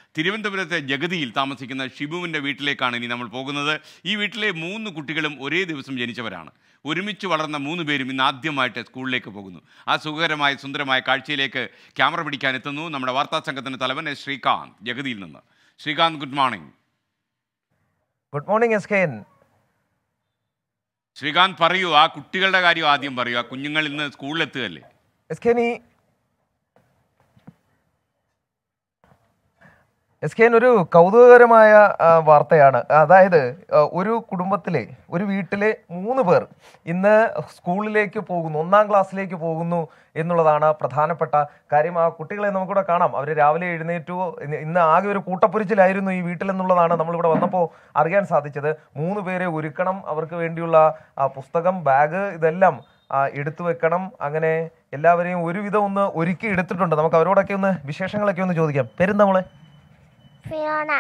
തിരുവനന്തപുരത്തെ ജഗതിയിൽ താമസിക്കുന്ന ഷിബുവിൻ്റെ വീട്ടിലേക്കാണ് ഇനി നമ്മൾ പോകുന്നത് ഈ വീട്ടിലെ മൂന്ന് കുട്ടികളും ഒരേ ദിവസം ജനിച്ചവരാണ് ഒരുമിച്ച് വളർന്ന മൂന്ന് പേരും ഇന്ന് ആദ്യമായിട്ട് സ്കൂളിലേക്ക് പോകുന്നു ആ സുഖകരമായ സുന്ദരമായ കാഴ്ചയിലേക്ക് ക്യാമറ പിടിക്കാൻ എത്തുന്നു നമ്മുടെ വാർത്താ സംഘത്തിൻ്റെ തലവൻ എസ് ശ്രീകാന്ത് ജഗതിയിൽ നിന്ന് Srikanth good morning good morning S K N Srikanth പറയൂ ആ കുട്ടികളുടെ കാര്യം ആദ്യം പറയൂ ആ കുഞ്ഞുങ്ങൾ ഇന്ന് സ്കൂളിലെത്തുകയല്ലേ എസ് കെ ഈ എസ് കെ ഒരു കൗതുകകരമായ ആ, വാർത്തയാണ് അതായത് ആ, ഒരു കുടുംബത്തിലെ ഒരു വീട്ടിലെ മൂന്ന് പേർ ഇന്ന് സ്കൂളിലേക്ക് പോകുന്നു ഒന്നാം ക്ലാസ്സിലേക്ക് പോകുന്നു എന്നുള്ളതാണ് പ്രധാനപ്പെട്ട കാര്യം ആ കുട്ടികളെ നമുക്കിവിടെ കാണാം അവർ രാവിലെ എഴുന്നേറ്റു ഇന്ന് ഇന്ന് ആകെ ഒരു കൂട്ടപ്പൊരിച്ചിലായിരുന്നു ഈ വീട്ടിലെന്നുള്ളതാണ് നമ്മളിവിടെ വന്നപ്പോൾ അറിയാൻ സാധിച്ചത് മൂന്ന് പേരെ ഒരുക്കണം അവർക്ക് വേണ്ടിയുള്ള ആ, പുസ്തകം ബാഗ് ഇതെല്ലാം ആ, എടുത്തു വെക്കണം അങ്ങനെ എല്ലാവരെയും ഒരുവിധം ഒന്ന് ഒരുക്കി എടുത്തിട്ടുണ്ട് നമുക്ക് അവരോടൊക്കെ ഒന്ന് വിശേഷങ്ങളൊക്കെ ഒന്ന് ചോദിക്കാം പേരെന്താ മോളെ ഫിയോണ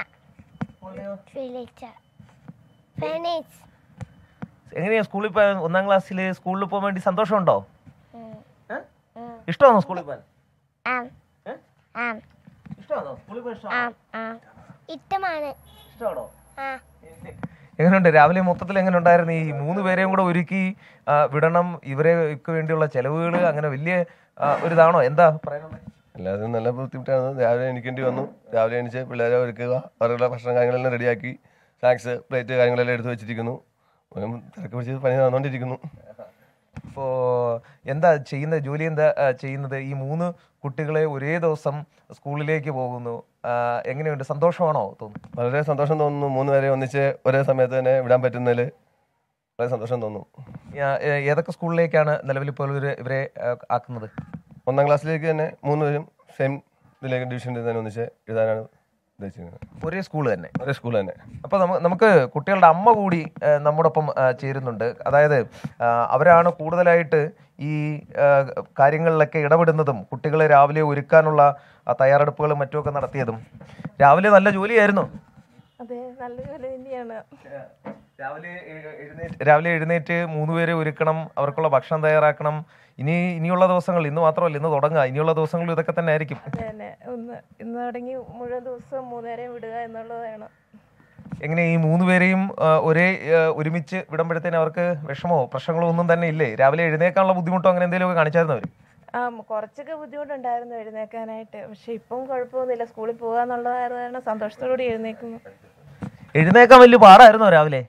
ഫിലിച്ച ഫെനിക്സ് എങ്ങനെയാ സ്കൂളിൽ പോകാൻ ഒന്നാം ക്ലാസ്സിൽ സ്കൂളിൽ പോകാൻ വേണ്ടി സന്തോഷമുണ്ടോ ഉം. ഏ? ഉം. ഇഷ്ടമാണോ സ്കൂളിൽ പോകാൻ ആം ഏ? ആം ഇഷ്ടമാണോ സ്കൂളിൽ പോകാൻ ഇഷ്ടമാണോ ആം ആം ഇഷ്ടമാണ് ഇഷ്ടമാണോ ആ എങ്ങനെയുണ്ട് രാവിലെ മൊത്തത്തിൽ എങ്ങനെ ഉണ്ടായിരുന്നു ഈ മൂന്ന് പേരെയും കൂടെ ഒരുക്കി ആ, വിടണം ഇവരെ ഇക്ക് വേണ്ടിയുള്ള ചെലവുകൾ അങ്ങനെ വലിയ ആ, ഒരു ഇതാണോ എന്താ പറയാനുള്ളത് എല്ലാവരും നല്ല ബുദ്ധിമുട്ടാണ് രാവിലെ എണീക്കേണ്ടി വന്നു രാവിലെ എണീച്ച് പിള്ളേരെ ഒരുക്കുക അവരുടെ ഭക്ഷണം കാര്യങ്ങളെല്ലാം റെഡിയാക്കി സ്നാക്സ് പ്ലേറ്റ് കാര്യങ്ങളെല്ലാം എടുത്ത് വെച്ചിരിക്കുന്നു ഓനും തിരക്ക് പിടിച്ച് പണി നടന്നുകൊണ്ടിരിക്കുന്നു ഇപ്പോ എന്താ ചെയ്യുന്നത് ജോലി എന്താ ആ, ചെയ്യുന്നത് ഈ മൂന്ന് കുട്ടികളെ ഒരേ ദിവസം സ്കൂളിലേക്ക് പോകുന്നു ആ, എങ്ങനെയുണ്ട് സന്തോഷമാണോ തോന്നുന്നു വളരെ സന്തോഷം തോന്നുന്നു മൂന്ന് പേരെ ഒന്നിച്ച് ഒരേ സമയത്ത് തന്നെ വിടാൻ പറ്റുന്നതിൽ വളരെ സന്തോഷം തോന്നുന്നു ആ, ഏ- ഏതൊക്കെ സ്കൂളിലേക്കാണ് നിലവിൽ ഇപ്പോൾ ഇവര് ഇവരെ ആ, ആക്കുന്നത് ഒന്നാം ക്ലാസ്സിലേക്ക് തന്നെ മൂന്ന് പേരും സെയിം ഇതിലേക്ക് ഡിവിഷനിൽ തന്നെ ഒന്നിച്ച് എഴുതാനാണ് ഉദ്ദേശിക്കുന്നത് ഒരേ സ്കൂൾ തന്നെ ഒരേ സ്കൂൾ തന്നെ അപ്പോൾ നമുക്ക് നമുക്ക് കുട്ടികളുടെ അമ്മ കൂടി ആ, നമ്മോടൊപ്പം ആ, ചേരുന്നുണ്ട് അതായത് ആ, അവരാണ് കൂടുതലായിട്ട് ഈ ആ, കാര്യങ്ങളിലൊക്കെ ഇടപെടുന്നതും കുട്ടികളെ രാവിലെ ഒരുക്കാനുള്ള ആ, തയ്യാറെടുപ്പുകളും മറ്റുമൊക്കെ നടത്തിയതും രാവിലെ നല്ല ജോലിയായിരുന്നു അതെ നല്ല ജോലി തന്നെയാണ് രാവിലെ എ- എഴുന്നേറ്റ് രാവിലെ എഴുന്നേറ്റ് മൂന്ന് പേരെ ഒരുക്കണം അവർക്കുള്ള ഭക്ഷണം തയ്യാറാക്കണം ഇനി ഇനിയുള്ള ദിവസങ്ങൾ ഇന്ന് മാത്രമല്ല ഇന്ന് തുടങ്ങുക ഇനിയുള്ള ദിവസങ്ങളിൽ ഇതൊക്കെ തന്നെ ആയിരിക്കും അതെ തന്നെ ഒന്ന് ഇന്ന് തുടങ്ങി മുഴുവൻ ദിവസം മൂന്നേരം വിടുക എന്നുള്ളതാണ് എങ്ങനെ ഈ മൂന്ന് പേരെയും ആ, ഒരേ ആ, ഒരുമിച്ച് വിടുമ്പോഴത്തേന് അവർക്ക് വിഷമോ പ്രശ്നങ്ങളോ ഒന്നും തന്നെ ഇല്ലേ രാവിലെ എഴുന്നേക്കാനുള്ള ബുദ്ധിമുട്ടോ അങ്ങനെ എന്തെങ്കിലുമൊക്കെ കാണിച്ചായിരുന്നു അവർ ആ മ് കുറച്ചൊക്കെ ബുദ്ധിമുട്ടുണ്ടായിരുന്നു എഴുന്നേക്കാനായിട്ട് പക്ഷെ ഇപ്പം കുഴപ്പമൊന്നുമില്ല സ്കൂളിൽ പോകുക എന്നുള്ളതായിരുന്നു സന്തോഷത്തോടുകൂടി എഴുന്നേക്കുന്നു എഴുന്നേക്കാൻ വലിയ പാടായിരുന്നോ രാവിലെ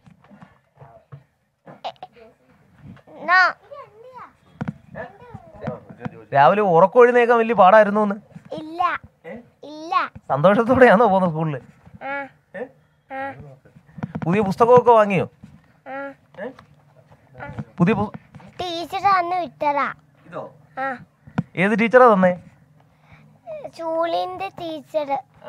നോ രാവിലെ ഉറക്കം എഴുന്നേക്കാൻ വലിയ പാടായിരുന്നു എന്ന് ഇല്ല ഇല്ല സന്തോഷത്തോടെയാണോ പോകുന്നത് സ്കൂളിൽ ആ ആ പുതിയ പുസ്തകമൊക്കെ വാങ്ങിയോ ആ പുതിയ പു- ടീച്ചർ അന്ന് വിട്ടതാ ആ ഏത് ടീച്ചറാ തന്നേ ചൂളിന്റെ ടീച്ചർ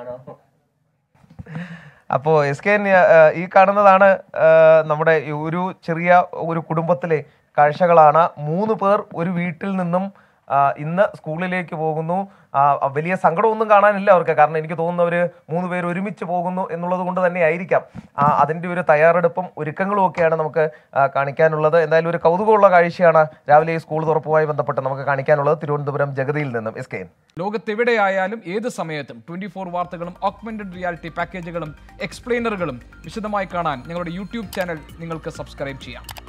അപ്പോൾ എസ് കെ എൻ ഈ കാണുന്നതാണ് ആ, നമ്മുടെ ഈ ഒരു ചെറിയ ഒരു കുടുംബത്തിലെ കാഴ്ചകളാണ് മൂന്ന് പേർ ഒരു വീട്ടിൽ നിന്നും ആ, ഇന്ന് സ്കൂളിലേക്ക് പോകുന്നു ആ, വലിയ സങ്കടമൊന്നും കാണാനില്ല അവർക്ക് കാരണം എനിക്ക് തോന്നുന്നു അവർ മൂന്ന് പേർ ഒരുമിച്ച് പോകുന്നു എന്നുള്ളത് കൊണ്ട് തന്നെ ആയിരിക്കാം ആ, അതിൻ്റെ ഒരു തയ്യാറെടുപ്പും ഒരുക്കങ്ങളും ഒക്കെയാണ് നമുക്ക് ആ, കാണിക്കാനുള്ളത് എന്തായാലും ഒരു കൗതുകമുള്ള കാഴ്ചയാണ് രാവിലെ ഈ സ്കൂൾ തുറപ്പുമായി ബന്ധപ്പെട്ട് നമുക്ക് കാണിക്കാനുള്ളത് തിരുവനന്തപുരം ജഗതിയിൽ നിന്നും എസ് കെ എൻ ലോകത്തെവിടെയായാലും ഏത് സമയത്തും ട്വന്റി ഫോർ വാർത്തകളും ഓഗ്മെന്റഡ് റിയാലിറ്റി പാക്കേജുകളും എക്സ്പ്ലെയിനറുകളും വിശദമായി കാണാൻ ഞങ്ങളുടെ യൂട്യൂബ് ചാനൽ നിങ്ങൾക്ക് സബ്സ്ക്രൈബ് ചെയ്യാം